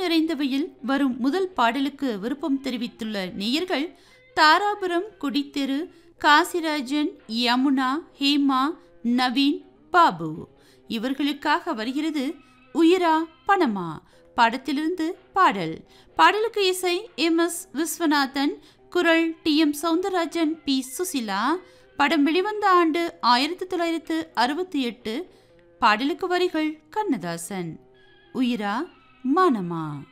நிறைந்தவையில் வரும் முதல் பாடலுக்கு விருப்பம் தெரிவித்துள்ள நேயர்கள் தாராபுரம் குடித்தெரு காசிராஜன் யமுனா ஹேமா நவீன் பாபு இவர்களுக்காக வருகிறது உயிரா பணமா படத்திலிருந்து பாடல் பாடலுக்கு இசை எம் எஸ் விஸ்வநாதன் குரல் T M Soundararajan P Susheela படம் வெளிவந்த ஆண்டு ஆயிரத்தி தொள்ளாயிரத்து அறுபத்தி எட்டு பாடலுக்கு வரிகள் கண்ணதாசன் உயிரா மானமா